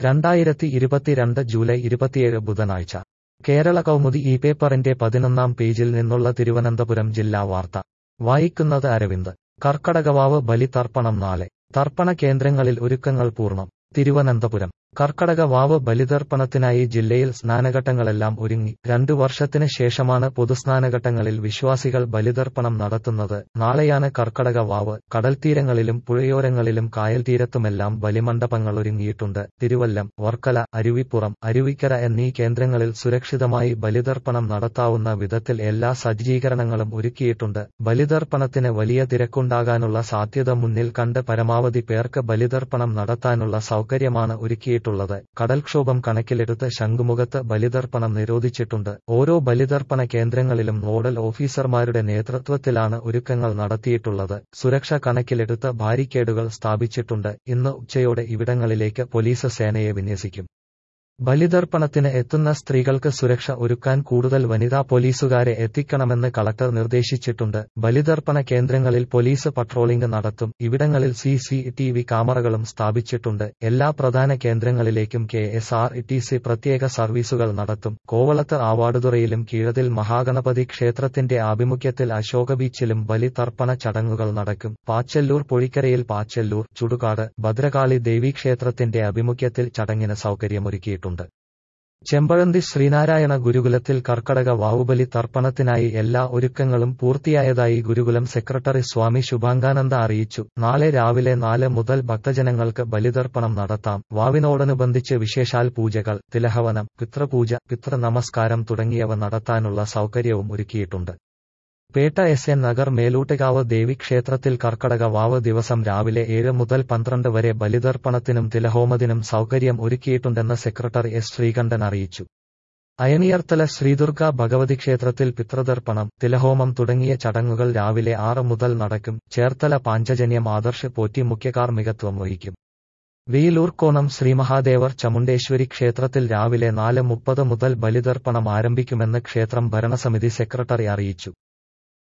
രണ്ടായിരത്തി ഇരുപത്തിരണ്ട് ജൂലൈ ഇരുപത്തിയേഴ് ബുധനാഴ്ച കേരള കൗമുദി ഈ പേപ്പറിന്റെ പതിനൊന്നാം പേജിൽ നിന്നുള്ള തിരുവനന്തപുരം ജില്ലാ വാർത്ത വായിക്കുന്നത് അരവിന്ദ് കർക്കടകവാവ് ബലി തർപ്പണം നാളെ തർപ്പണ കേന്ദ്രങ്ങളിൽ ഒരുക്കങ്ങൾ പൂർണ്ണം തിരുവനന്തപുരം കർക്കടക വാവ് ബലിതർപ്പണത്തിനായി ജില്ലയിൽ സ്നാനഘട്ടങ്ങളെല്ലാം ഒരുങ്ങി രണ്ടു വർഷത്തിന് ശേഷമാണ് പൊതുസ്നാനഘട്ടങ്ങളിൽ വിശ്വാസികൾ ബലിതർപ്പണം നടത്തുന്നത് നാളെയാണ് കർക്കടക വാവ് കടൽത്തീരങ്ങളിലും പുഴയോരങ്ങളിലും കായൽ തീരത്തുമെല്ലാം ബലിമണ്ഡപങ്ങൾ ഒരുങ്ങിയിട്ടുണ്ട് തിരുവല്ലം വർക്കല അരുവിപ്പുറം അരുവിക്കര എന്നീ കേന്ദ്രങ്ങളിൽ സുരക്ഷിതമായി ബലിതർപ്പണം നടത്താവുന്ന വിധത്തിൽ എല്ലാ സജ്ജീകരണങ്ങളും ഒരുക്കിയിട്ടുണ്ട് ബലിതർപ്പണത്തിന് വലിയ തിരക്കുണ്ടാകാനുള്ള സാധ്യത മുന്നിൽ കണ്ട് പരമാവധി പേർക്ക് ബലിതർപ്പണം നടത്താനുള്ള സൗകര്യമാണ് ഒരുക്കിയിട്ടുള്ളത് കടൽക്ഷോഭം കണക്കിലെടുത്ത് ശംഖുമുഖത്ത് ബലിതർപ്പണം നിരോധിച്ചിട്ടുണ്ട് ഓരോ ബലിതർപ്പണ കേന്ദ്രങ്ങളിലും നോഡൽ ഓഫീസർമാരുടെ നേതൃത്വത്തിലാണ് ഒരുക്കങ്ങൾ നടത്തിയിട്ടുള്ളത് സുരക്ഷ കണക്കിലെടുത്ത് ബാരിക്കേഡുകൾ സ്ഥാപിച്ചിട്ടുണ്ട് ഇന്ന് ഉച്ചയോടെ ഇവിടങ്ങളിലേക്ക് പോലീസ് സേനയെ വിന്യസിക്കും ബലിതർപ്പണത്തിന് എത്തുന്ന സ്ത്രീകൾക്ക് സുരക്ഷ ഒരുക്കാൻ കൂടുതൽ വനിതാ പോലീസുകാരെ എത്തിക്കണമെന്ന് കളക്ടർ നിർദ്ദേശിച്ചിട്ടുണ്ട് ബലിതർപ്പണ കേന്ദ്രങ്ങളിൽ പോലീസ് പട്രോളിംഗ് നടത്തും ഇവിടങ്ങളിൽ സി സി ടി വി ക്യാമറകളും സ്ഥാപിച്ചിട്ടുണ്ട് എല്ലാ പ്രധാന കേന്ദ്രങ്ങളിലേക്കും K S R T C പ്രത്യേക സർവീസുകൾ നടത്തും കോവളത്ത് ആവാടുതുറയിലും കീഴതിൽ മഹാഗണപതി ക്ഷേത്രത്തിന്റെ ആഭിമുഖ്യത്തിൽ അശോക ബീച്ചിലും ബലി തർപ്പണ ചടങ്ങുകൾ നടക്കും പാച്ചല്ലൂർ പൊഴിക്കരയിൽ പാച്ചല്ലൂർ ചുടുകാട് ഭദ്രകാളി ദേവീക്ഷേത്രത്തിന്റെ ആഭിമുഖ്യത്തിൽ ചടങ്ങിന് സൗകര്യമൊരുക്കിയിട്ടുണ്ട് ഉണ്ട് ചെമ്പഴന്തി ശ്രീനാരായണ ഗുരുകുലത്തിൽ കർക്കടക വാവുബലി തർപ്പണത്തിനായി എല്ലാ ഒരുക്കങ്ങളും പൂർത്തിയായതായി ഗുരുകുലം സെക്രട്ടറി സ്വാമി ശുഭാംഗാനന്ദ അറിയിച്ചു നാളെ രാവിലെ നാല് മുതൽ ഭക്തജനങ്ങൾക്ക് ബലിതർപ്പണം നടത്താം വാവിനോടനുബന്ധിച്ച് വിശേഷാൽ പൂജകൾ തിലഹവനം പിതൃപൂജ പിതൃനമസ്കാരം തുടങ്ങിയവ നടത്താനുള്ള സൗകര്യവും ഒരുക്കിയിട്ടുണ്ട് പേട്ട എസ് എൻ നഗർ മേലൂട്ടുകാവ് ദേവീക്ഷേത്രത്തിൽ കർക്കടക വാവ് ദിവസം രാവിലെ ഏഴ് മുതൽ പന്ത്രണ്ട് വരെ ബലിതർപ്പണത്തിനും തിലഹോമത്തിനും സൗകര്യം ഒരുക്കിയിട്ടുണ്ടെന്ന് സെക്രട്ടറി എസ് ശ്രീകണ്ഠൻ അറിയിച്ചു അയനിയർത്തല ശ്രീദുർഗ ഭഗവതി ക്ഷേത്രത്തിൽ പിതൃതർപ്പണം തിലഹോമം തുടങ്ങിയ ചടങ്ങുകൾ രാവിലെ ആറ് മുതൽ നടക്കും ചേർത്തല പാഞ്ചജന്യം ആദർശ് പോറ്റി മുഖ്യകാർമ്മികത്വം വഹിക്കും വെയിലൂർക്കോണം ശ്രീമഹാദേവർ ചമുണ്ടേശ്വരി ക്ഷേത്രത്തിൽ രാവിലെ നാല് മുപ്പത് മുതൽ ബലിതർപ്പണം ആരംഭിക്കുമെന്ന് ക്ഷേത്രം ഭരണസമിതി സെക്രട്ടറി അറിയിച്ചു